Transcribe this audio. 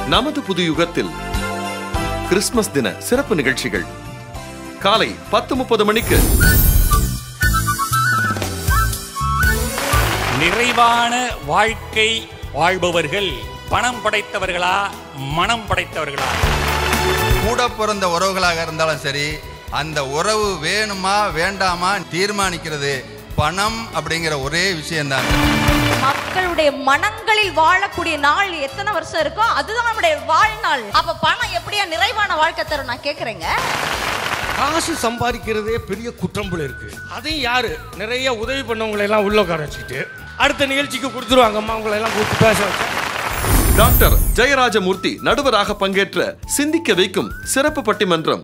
நமது புது யுகத்தில் கிறிஸ்துமஸ் தின சிறப்பு நிகழ்ச்சிகள் காலை பத்து முப்பது மணிக்கு நிறைவான வாழ்க்கை வாழ்பவர்கள் பணம் படைத்தவர்களா மனம் படைத்தவர்களா கூட பிறந்த உறவுகளாக இருந்தாலும் சரி அந்த உறவு வேணுமா வேண்டாமா தீர்மானிக்கிறது பணம் அப்படிங்கிற ஒரே விஷயம்தாங்க மக்களுடைய மனங்களில் வாழக்கூடிய நாள் எத்தனை வருஷம் இருக்கோ அதுதான் நம்முடைய வாழ்நாள் அப்ப பணம் எப்படியா நிறைவான வாழ்க்கை தரும் நான் கேக்குறேங்க காசு சம்பாதிக்கிறதே பெரிய குற்றம் போல இருக்கு அதையும் யாரு நிறைய உதவி பண்ணவங்களை எல்லாம் உள்ள உட்கார வச்சுக்கிட்டு அடுத்த நிகழ்ச்சிக்கு கொடுத்துருவாங்கம்மா உங்களை எல்லாம் கூப்பிட்டு பேச வச்சா டாக்டர் ஜெயராஜமூர்த்தி நடுவராக பங்கேற்ற சிந்திக்க வைக்கும் சிறப்பு பட்டிமன்றம்